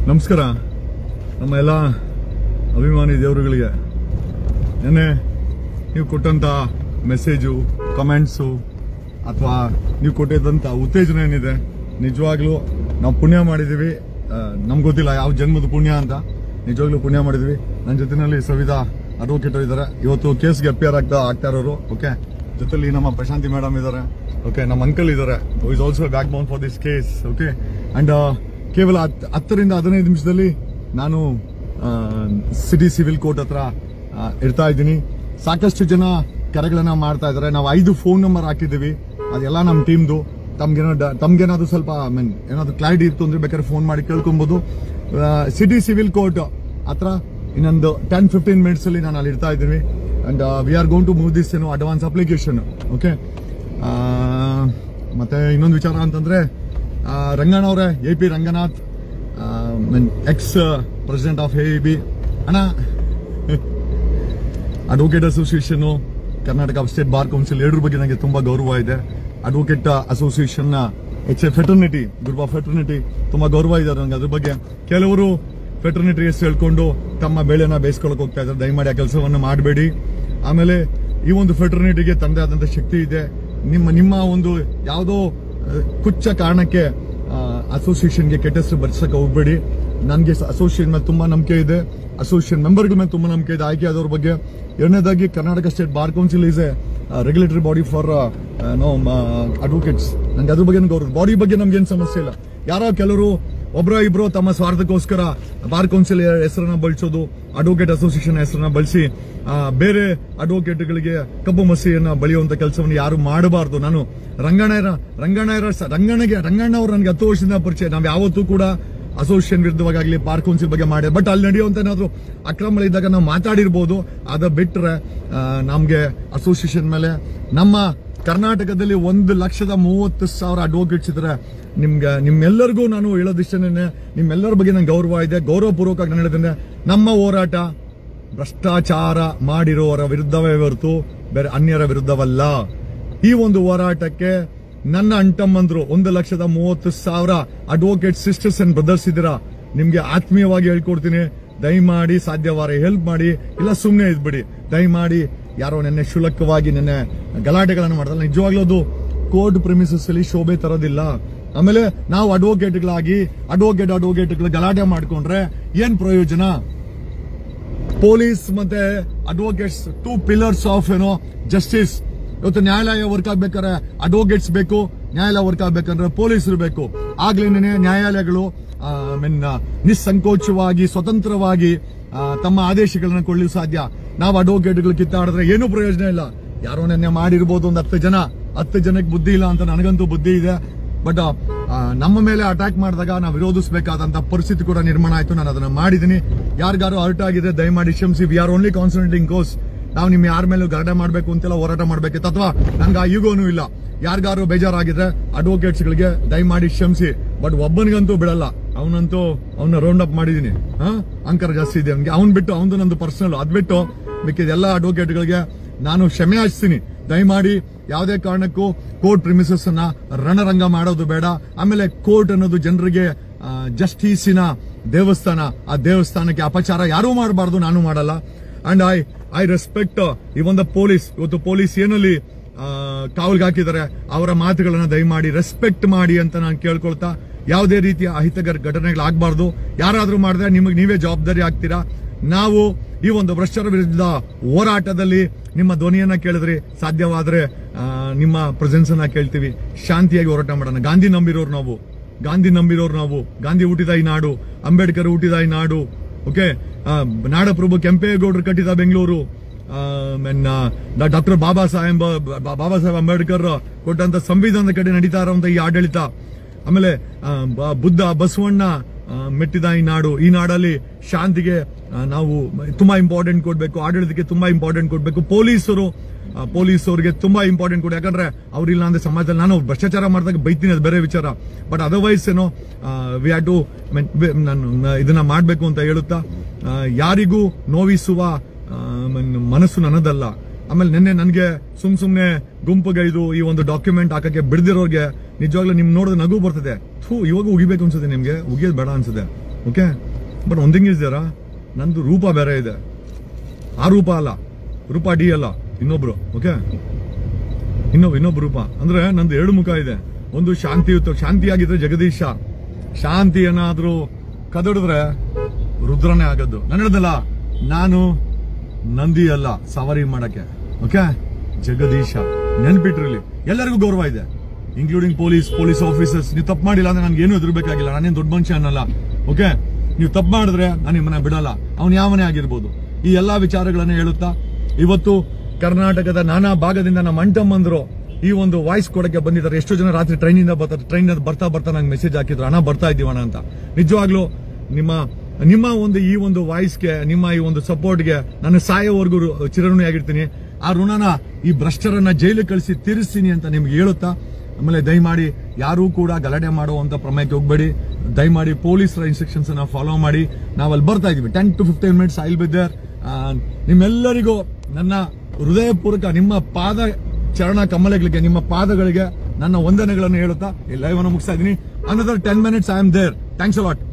ನಮಸ್ಕಾರ ನಮ್ಮ ಎಲ್ಲ ಅಭಿಮಾನಿ ದೇವರುಗಳಿಗೆ ನೆನ್ನೆ ನೀವು ಕೊಟ್ಟಂತ ಮೆಸೇಜು ಕಮೆಂಟ್ಸು ಅಥವಾ ನೀವು ಕೊಟ್ಟಿದ್ದಂಥ ಉತ್ತೇಜನ ಏನಿದೆ ನಿಜವಾಗ್ಲೂ ನಾವು ಪುಣ್ಯ ಮಾಡಿದ್ದೀವಿ ನಮ್ಗೆ ಗೊತ್ತಿಲ್ಲ ಯಾವ ಜನ್ಮದ ಪುಣ್ಯ ಅಂತ ನಿಜವಾಗ್ಲೂ ಪುಣ್ಯ ಮಾಡಿದ್ವಿ ನನ್ನ ಜೊತೆನಲ್ಲಿ ಸವಿತಾ ಅಡ್ವೊಕೇಟ್ ಇದ್ದಾರೆ ಇವತ್ತು ಕೇಸ್ಗೆ ಅಪಿಯರ್ ಆಗ್ತಾ ಆಗ್ತಾ ಇರೋರು ಓಕೆ ಜೊತೆಲಿ ನಮ್ಮ ಪ್ರಶಾಂತಿ ಮೇಡಮ್ ಇದ್ದಾರೆ ಓಕೆ ನಮ್ಮ ಅಂಕಲ್ ಇದ್ದಾರೆ is also backbone for this case okay and ಕೇವಲ ಹತ್- ಹತ್ತರಿಂದ ಹದಿನೈದು ನಿಮಿಷದಲ್ಲಿ ನಾನು ಸಿಟಿ ಸಿವಿಲ್ ಕೋರ್ಟ್ ಹತ್ರ ಆ, ಇರ್ತಾ ಇದ್ದೀನಿ ಸಾಕಷ್ಟು ಜನ ಕರೆಗಳನ್ನ ಮಾಡ್ತಾ ಇದ್ದಾರೆ ನಾವು ಐದು ಫೋನ್ ನಂಬರ್ ಹಾಕಿದ್ದೀವಿ ಅದೆಲ್ಲ ನಮ್ಮ ಟೀಮ್ದು ತಮ್ಗೇನೋ ಡ- ತಮ್ಗೇನಾದ್ರು ಸ್ವಲ್ಪ ಐ ಮೀನ್ ಏನಾದ್ರು ಕ್ಲಾರಿಟಿ ಇತ್ತು ಅಂದ್ರೆ ಬೇಕಾದ್ರೆ ಫೋನ್ ಮಾಡಿ ಕೇಳ್ಕೊಬಹುದು ಸಿಟಿ ಸಿವಿಲ್ ಕೋರ್ಟ್ ಹತ್ರ ಇನ್ನೊಂದು ಟೆನ್ ಫಿಫ್ಟೀನ್ ಮಿನಿಟ್ಸ್ ಅಲ್ಲಿ ನಾನು ಅಲ್ಲಿ ಇರ್ತಾ ಇದ್ದೀನಿ and we are going to move this ಏನು ಅಡ್ವಾನ್ಸ್ ಅಪ್ಲಿಕೇಶನ್ ಓಕೆ ಮತ್ತೆ ಇನ್ನೊಂದು ವಿಚಾರ ಅಂತಂದ್ರೆ ಆ, ರಂಗಣ್ಣ ಅವರೇ A P Ranganath ex president of A B ಅಣ್ಣ advocate association Karnataka state bar council ಎರಡರ ಬಗ್ಗೆ ನನಗೆ ತುಂಬಾ ಗೌರವ ಇದೆ advocate association H A fraternity group of fraternity ತುಂಬಾ ಗೌರವ ಇದೆ ನನಗೆ ಅದ್ರ ಬಗ್ಗೆ ಕೆಲವರು ಫೆಟರ್ನಿಟಿ ಹೆಸರು ಹೇಳ್ಕೊಂಡು ತಮ್ಮ ಬೆಳೆನ ಬೇಯಿಸ್ಕೊಳಕ್ ಹೋಗ್ತಾ ಇದ್ದಾರೆ ದಯಮಾಡಿ ಆ ಕೆಲಸವನ್ನು ಮಾಡಬೇಡಿ ಆಮೇಲೆ ಈ ಒಂದು ಫೆಟರ್ನಿಟಿಗೆ ತಂದೆ ಆದಂತ ಶಕ್ತಿ ಇದೆ ನಿಮ್ಮ ನಿಮ್ಮ ಒಂದು ಯಾವುದೋ ಆ, ಕುಚ್ಚ ಕಾರಣಕ್ಕೆ ಅಸೋಸಿಯೇಷನ್ಗೆ ಕೆಟ್ಟ ಹೆಸರು ಬರ್ಸಕ್ಕೆ ಹೋಗ್ಬೇಡಿ ನನಗೆ ಅಸೋಸಿಯೇಷನ್ ಮೇಲೆ ತುಂಬಾ ನಂಬಿಕೆ ಇದೆ ಅಸೋಸಿಯೇಷನ್ ಮೆಂಬರ್ಗಳ ಮೇಲೆ ತುಂಬಾ ನಂಬಿಕೆ ಇದೆ ಆಯ್ಕೆ ಆದವ್ರ ಬಗ್ಗೆ ಎರಡನೇದಾಗಿ Karnataka state bar council is a regulatory body for no advocates ನಂಗೆ ಅದ್ರ ಬಗ್ಗೆ ಗೌರವ ಬಾಡಿ ಬಗ್ಗೆ ನಮ್ಗೆ ಏನು ಸಮಸ್ಯೆ ಇಲ್ಲ ಯಾರೋ ಕೆಲವರು ಒಬ್ರ ಇಬ್ರು ತಮ್ಮ ಸ್ವಾರ್ಥಕ್ಕೋಸ್ಕರ ಬಾರ್ ಕೌನ್ಸಿಲ್ ಹೆಸರನ್ನ ಬಳಸೋದು ಅಡ್ವೊಕೇಟ್ ಅಸೋಸಿಯೇಷನ್ ಹೆಸರನ್ನ ಬಳಸಿ ಆ, ಬೇರೆ ಅಡ್ವೊಕೇಟ್ಗಳಿಗೆ ಕಬ್ಬು ಮಸಿಯನ್ನ ಬಳಿಯುವಂತ ಕೆಲಸವನ್ನು ಯಾರು ಮಾಡಬಾರ್ದು ನಾನು ರಂಗಣ್ಣರ ರಂಗಣ್ಣರ ರಂಗಣ್ಣಗೆ ರಂಗಣ್ಣ ಅವರು ನನಗೆ ಹತ್ತು ವರ್ಷದಿಂದ ಪರಿಚಯ ನಾವು ಯಾವತ್ತೂ ಕೂಡ ಅಸೋಸಿಯೇಷನ್ ವಿರುದ್ಧವಾಗಲಿ ಬಾರ್ ಕೌನ್ಸಿಲ್ ಬಗ್ಗೆ ಮಾಡಿ ಬಟ್ ಅಲ್ಲಿ ನಡೆಯುವಂತ ಏನಾದ್ರು ಅಕ್ರಮಗಳಿದ್ದಾಗ ನಾವು ಮಾತಾಡಿರ್ಬೋದು ಅದ ಬಿಟ್ರೆ ಆ, ನಮ್ಗೆ ಅಸೋಸಿಯೇಷನ್ ಮೇಲೆ ನಮ್ಮ ಕರ್ನಾಟಕದಲ್ಲಿ ಒಂದು ಲಕ್ಷದ ಮೂವತ್ತು ಸಾವಿರ ಅಡ್ವೊಕೇಟ್ಸ್ ಇದ್ರೆ ನಿಮ್ಗೆ ನಿಮ್ಮೆಲ್ಲರಿಗೂ ನಾನು ಹೇಳೋದಿಷ್ಟೇನೆ ನಿಮ್ಮೆಲ್ಲರ ಬಗ್ಗೆ ನಂಗೆ ಗೌರವ ಇದೆ ಗೌರವಪೂರ್ವಕವಾಗಿ ನಾನು ಹೇಳಿದ್ರೆ ನಮ್ಮ ಹೋರಾಟ ಭ್ರಷ್ಟಾಚಾರ ಮಾಡಿರೋರ ವಿರುದ್ಧವೇ ಹೊರತು ಬೇರೆ ಅನ್ಯರ ವಿರುದ್ಧವಲ್ಲ ಈ ಒಂದು ಹೋರಾಟಕ್ಕೆ ನನ್ನ ಅಂಟಮ್ಮಂದ್ರು ಒಂದು ಲಕ್ಷದ ಮೂವತ್ತು ಸಾವಿರ ಅಡ್ವೊಕೇಟ್ ಸಿಸ್ಟರ್ಸ್ ಅಂಡ್ ಬ್ರದರ್ಸ್ ಇದ್ದೀರಾ ನಿಮ್ಗೆ ಆತ್ಮೀಯವಾಗಿ ಹೇಳ್ಕೊಡ್ತೀನಿ ದಯಮಾಡಿ ಸಾಧ್ಯವಾರ ಹೆಲ್ಪ್ ಮಾಡಿ ಇಲ್ಲ ಸುಮ್ಮನೆ ಇದ್ಬಿಡಿ ದಯಮಾಡಿ ಯಾರೋ ನೆನ್ನೆ ಶುಲ್ಕವಾಗಿ ನೆನ್ನೆ ಗಲಾಟೆಗಳನ್ನು ಮಾಡಿದ್ರೆ ನಿಜವಾಗ್ಲೂ ಅದು ಕೋರ್ಟ್ ಪ್ರಿಮಿಸಸ್ ಅಲ್ಲಿ ಶೋಭೆ ತರೋದಿಲ್ಲ ಆಮೇಲೆ ನಾವು ಅಡ್ವೊಕೇಟ್ಗಳಾಗಿ ಅಡ್ವೊಕೇಟ್ ಅಡ್ವೊಕೇಟ್ಗಳು ಗಲಾಟೆ ಮಾಡ್ಕೊಂಡ್ರೆ ಏನ್ ಪ್ರಯೋಜನ ಪೊಲೀಸ್ ಮತ್ತೆ ಅಡ್ವೊಕೇಟ್ಸ್ ಟೂ ಪಿಲ್ಲರ್ಸ್ ಆಫ್ ಏನೋ ಜಸ್ಟಿಸ್ ಇವತ್ತು ನ್ಯಾಯಾಲಯ ವರ್ಕ್ ಆಗ್ಬೇಕಾದ್ರೆ ಅಡ್ವೊಕೇಟ್ಸ್ ಬೇಕು ನ್ಯಾಯಾಲಯ ವರ್ಕ್ ಆಗ್ಬೇಕಂದ್ರೆ ಪೊಲೀಸರು ಬೇಕು ಆಗ್ಲೇನೆ ನ್ಯಾಯಾಲಯಗಳು ಆ, ಮೀನ್ ನಿಸ್ಸಂಕೋಚವಾಗಿ ಸ್ವತಂತ್ರವಾಗಿ ಆ, ತಮ್ಮ ಆದೇಶಗಳನ್ನ ಕೊಳ್ಳಲು ಸಾಧ್ಯ ನಾವು ಅಡ್ವೊಕೇಟ್ಗಳು ಕಿತ್ತಾಡಿದ್ರೆ ಏನೂ ಪ್ರಯೋಜನ ಇಲ್ಲ ಯಾರೋ ನೆನ್ನೆ ಮಾಡಿರ್ಬೋದು ಒಂದು ಹತ್ತು ಜನ ಹತ್ತು ಜನಕ್ಕೆ ಬುದ್ಧಿ ಇಲ್ಲ ಅಂತ ನನಗಂತೂ ಬುದ್ಧಿ ಇದೆ ಬಟ್ ನಮ್ಮ ಮೇಲೆ ಅಟ್ಯಾಕ್ ಮಾಡಿದಾಗ ನಾವು ವಿರೋಧಿಸಬೇಕಾದಂತ ಪರಿಸ್ಥಿತಿ ಕೂಡ ನಿರ್ಮಾಣ ಆಯ್ತು ನಾನು ಅದನ್ನ ಮಾಡಿದ್ದೀನಿ ಯಾರಿಗಾರು ಹರ್ಟ್ ಆಗಿದೆ ದಯಮಾಡಿ ಕ್ಷಮಿಸಿ we are only concentrating course ನಾವು ನಿಮ್ ಯಾರ ಮೇಲೂ ಗಲಾಟೆ ಮಾಡಬೇಕು ಅಂತೆಲ್ಲ ಹೋರಾಟ ಮಾಡ್ಬೇಕಿತ್ತು ಅಥವಾ ನನ್ಗೆ ಆ ಈಗೋನು ಇಲ್ಲ ಯಾರಿಗಾರು ಬೇಜಾರಾಗಿದ್ರೆ ಅಡ್ವೊಕೇಟ್ಸ್ ಗಳಿಗೆ ದಯಮಾಡಿ ಕ್ಷಮಿಸಿ ಬಟ್ ಒಬ್ಬನಿಗಂತೂ ಬಿಡಲ್ಲ ಅವನಂತೂ ಅವನ ರೌಂಡ್ ಅಪ್ ಮಾಡಿದೀನಿ ಹಾ ಅಂಕರ್ ಜಾಸ್ತಿ ಇದೆ ಅವ್ನಿಗೆ ಅವ್ನ್ ಬಿಟ್ಟು ಅವನದು ನಂದು ಪರ್ಸನಲ್ ಅದ್ ಬಿಟ್ಟು ಮಿಕ್ಕಿದ ಎಲ್ಲ ಅಡ್ವೊಕೇಟ್ಗಳಿಗೆ ನಾನು ಕ್ಷಮೆ ಯಾಚಿಸ್ತೀನಿ ದಯಮಾಡಿ ಯಾವುದೇ ಕಾರಣಕ್ಕೂ ಕೋರ್ಟ್ ಪ್ರಿಮಿಸಸ್ ಅನ್ನ ರಣರಂಗ ಮಾಡೋದು ಬೇಡ ಆಮೇಲೆ ಕೋರ್ಟ್ ಅನ್ನೋದು ಜನರಿಗೆ ಜಸ್ಟಿಸಿನ ದೇವಸ್ಥಾನ ಆ ದೇವಸ್ಥಾನಕ್ಕೆ ಅಪಚಾರ ಯಾರೂ ಮಾಡಬಾರ್ದು ನಾನು ಮಾಡಲ್ಲ and I I respect even the police ಇವತ್ತು ಪೊಲೀಸ್ ಏನಲ್ಲಿ ಕಾವಲ್ಗೆ ಹಾಕಿದ್ದಾರೆ ಅವರ ಮಾತುಗಳನ್ನ ದಯಮಾಡಿ ರೆಸ್ಪೆಕ್ಟ್ ಮಾಡಿ ಅಂತ ನಾನು ಕೇಳ್ಕೊಳ್ತಾ ಯಾವುದೇ ರೀತಿಯ ಅಹಿತಕರ ಘಟನೆಗಳಾಗಬಾರ್ದು ಯಾರಾದ್ರೂ ಮಾಡಿದ್ರೆ ನಿಮಗೆ ನೀವೇ ಜವಾಬ್ದಾರಿ ಆಗ್ತೀರಾ ನಾವು ಈ ಒಂದು ಭ್ರಷ್ಟರ ವಿರುದ್ಧ ಹೋರಾಟದಲ್ಲಿ ನಿಮ್ಮ ಧ್ವನಿಯನ್ನ ಕೇಳಿದ್ರಿ ಸಾಧ್ಯವಾದ್ರೆ ಆ, ನಿಮ್ಮ ಪ್ರೆಸೆನ್ಸ್ ಅನ್ನ ಕೇಳ್ತೀವಿ ಶಾಂತಿಯಾಗಿ ಹೋರಾಟ ಮಾಡೋಣ ಗಾಂಧಿ ನಂಬಿರೋರು ನಾವು ಗಾಂಧಿ ನಂಬಿರೋರು ನಾವು ಗಾಂಧಿ ಹುಟ್ಟಿದ ಈ ನಾಡು ಅಂಬೇಡ್ಕರ್ ಹುಟ್ಟಿದ ಈ ನಾಡು ಓಕೆ ನಾಡಪ್ರಭು ಕೆಂಪೇಗೌಡರು ಕಟ್ಟಿದ ಬೆಂಗಳೂರು ಡಾಕ್ಟರ್ ಬಾಬಾ ಸಾಹೇಬ್ ಬಾಬಾ ಸಾಹೇಬ್ ಅಂಬೇಡ್ಕರ್ ಕೊಟ್ಟಂತ ಸಂವಿಧಾನದ ಕಡೆ ನಡೀತಾ ಇರುವಂತ ಈ ಆಡಳಿತ ಆಮೇಲೆ ಆ, ಬ- ಬುದ್ಧ ಬಸವಣ್ಣ ಆ, ಮೆಟ್ಟಿದ ಈ ನಾಡು ಈ ನಾಡಲ್ಲಿ ಶಾಂತಿಗೆ ಆ, ನಾವು ತುಂಬಾ ಇಂಪಾರ್ಟೆಂಟ್ ಕೊಡ್ಬೇಕು ಆಡಳಿತಕ್ಕೆ ತುಂಬಾ ಇಂಪಾರ್ಟೆಂಟ್ ಕೊಡ್ಬೇಕು ಪೊಲೀಸರು ಆ, ಪೊಲೀಸರಿಗೆ ತುಂಬಾ ಇಂಪಾರ್ಟೆಂಟ್ ಕೊಡಿ ಯಾಕಂದ್ರೆ ಅವ್ರಿಲ್ಲ ಅಂದ್ರೆ ಸಮಾಜದಲ್ಲಿ ನಾನು ಭ್ರಷ್ಟಾಚಾರ ಮಾಡಿದಾಗ ಬೈತೀನಿ ಅದು ಬೇರೆ ವಿಚಾರ ಬಟ್ ಅದರ್ವೈಸ್ ಏನೋ ವಿ ಹ್ಯಾವ್ ಟು ನಾನು ನ- ಇದನ್ನ ಮಾಡಬೇಕು ಅಂತ ಹೇಳುತ್ತಾ ಆ, ಯಾರಿಗೂ ನೋವಿಸುವ ಆ, ಮನ್- ಮನಸ್ಸು ನನ್ನದಲ್ಲ ಆಮೇಲೆ ನಿನ್ನೆ ನನಗೆ ಸುಮ್ ಸುಮ್ನೆ ಗುಂಪುಗೈದು ಈ ಒಂದು ಡಾಕ್ಯುಮೆಂಟ್ ಹಾಕಕ್ಕೆ ಬಿಡದಿರೋರ್ಗೆ ನಿಜವಾಗ್ಲೂ ನಿಮ್ ನೋಡಿದ್ರೆ ನಗು ಬರ್ತದೆ ಥೂ ಇವಾಗ ಉಗಿಬೇಕು ಅನ್ಸುತ್ತೆ ನಿಮ್ಗೆ ಉಗಿಯೋದು ಬೇಡ ಅನ್ಸುತ್ತೆ ಓಕೆ ಬಟ್ ಒಂದ್ ಥಿಂಗ್ ಇಸ್ ದೇರಾ ನಂದು ರೂಪ ಬೇರೆ ಇದೆ ಆ ರೂಪ ಅಲ್ಲ ರೂಪ ಡಿ ಅಲ್ಲ ಇನ್ನೊಬ್ರು ಓಕೆ ಇನ್ನೊಬ್ಬ ಇನ್ನೊಬ್ಬ ರೂಪ ಅಂದ್ರೆ ನಂದು ಎರಡು ಮುಖ ಇದೆ ಒಂದು ಶಾಂತಿಯುತ ಶಾಂತಿಯಾಗಿದ್ರೆ ಜಗದೀಶ ಶಾಂತಿ ಏನಾದ್ರೂ ಕದಡಿದ್ರೆ ರುದ್ರನೇ ಆಗದ್ದು ನಾನು ಹೇಳ್ದಲ್ಲ ನಾನು ನಂದಿ ಅಲ್ಲ ಸವಾರಿ ಮಾಡಕ್ಕೆ ಓಕೆ ಜಗದೀಶ ನೆನ್ಪಿಟ್ರಲ್ಲಿ ಎಲ್ಲರಿಗೂ ಗೌರವ ಇದೆ ಇನ್ಕ್ಲೂಡಿಂಗ್ ಪೊಲೀಸ್ ಪೊಲೀಸ್ ಆಫೀಸರ್ಸ್ ನೀವು ತಪ್ಪು ಮಾಡಿಲ್ಲ ಅಂದ್ರೆ ನನ್ಗೆ ಏನು ಎದುರ್ಬೇಕಾಗಿಲ್ಲ ನಾನೇನು ದೊಡ್ಡ ಮನುಷ್ಯ ಅನ್ನಲ್ಲ ಓಕೆ ನೀವು ತಪ್ಪು ಮಾಡಿದ್ರೆ ನಾನು ನಿಮ್ಮನ್ನ ಬಿಡಲ್ಲ ಅವ್ನು ಯಾವನೇ ಆಗಿರ್ಬೋದು ಈ ಎಲ್ಲಾ ವಿಚಾರಗಳನ್ನ ಹೇಳುತ್ತಾ ಇವತ್ತು ಕರ್ನಾಟಕದ ನಾನಾ ಭಾಗದಿಂದ ನಮ್ಮ ಅಂಟಮ್ಮಂದ್ರು ಈ ಒಂದು ವಾಯ್ಸ್ ಕೊಡಕ್ಕೆ ಬಂದಿದ್ದಾರೆ ಎಷ್ಟೋ ಜನ ರಾತ್ರಿ ಟ್ರೈನಿಂದ ಬರ್ತಾರೆ ಟ್ರೈನ್ ಬರ್ತಾ ಬರ್ತಾ ನಂಗೆ ಮೆಸೇಜ್ ಹಾಕಿದ್ರು ಅಣ್ಣ ಬರ್ತಾ ಇದೀವಣ್ಣ ಅಂತ ನಿಜವಾಗ್ಲೂ ನಿಮ್ಮ ನಿಮ್ಮ ಒಂದು ಈ ಒಂದು ವಾಯ್ಸ್ಗೆ ನಿಮ್ಮ ಈ ಒಂದು ಸಪೋರ್ಟ್ಗೆ ನಾನು ಸಾಯೋವರೆಗೂ ರು- ಚಿರಋಣಿಯಾಗಿರ್ತೀನಿ ಆ ಋಣನ ಈ ಭ್ರಷ್ಟರನ್ನ ಜೈಲಿಗೆ ಕಳಿಸಿ ತೀರಿಸ್ತೀನಿ ಅಂತ ನಿಮ್ಗೆ ಹೇಳುತ್ತಾ ಆಮೇಲೆ ದಯಮಾಡಿ ಯಾರೂ ಕೂಡ ಗಲಾಟೆ ಮಾಡುವಂತ ಪ್ರಮೇಯಕ್ಕೆ ಹೋಗ್ಬೇಡಿ ದಯಮಾಡಿ ಪೊಲೀಸರ ಇನ್ಸ್ಟ್ರಕ್ಷನ್ಸ್ ಅನ್ನ ಫಾಲೋ ಮಾಡಿ ನಾವು ಅಲ್ಲಿ ಬರ್ತಾ ಇದೀವಿ ten to fifteen minutes I'll be there ನಿಮ್ಮೆಲ್ಲರಿಗೂ ನನ್ನ ಹೃದಯಪೂರ್ವಕ ನಿಮ್ಮ ಪಾದ ಚರಣ ಕಮಲಗಳಿಗೆ ನಿಮ್ಮ ಪಾದಗಳಿಗೆ ನನ್ನ ವಂದನೆಗಳನ್ನು ಹೇಳುತ್ತಾ ಈ ಲೈವ್ ಅನ್ನು ಮುಗಿಸ್ತಾ ಇದೀನಿ another ten minutes I am there thanks allot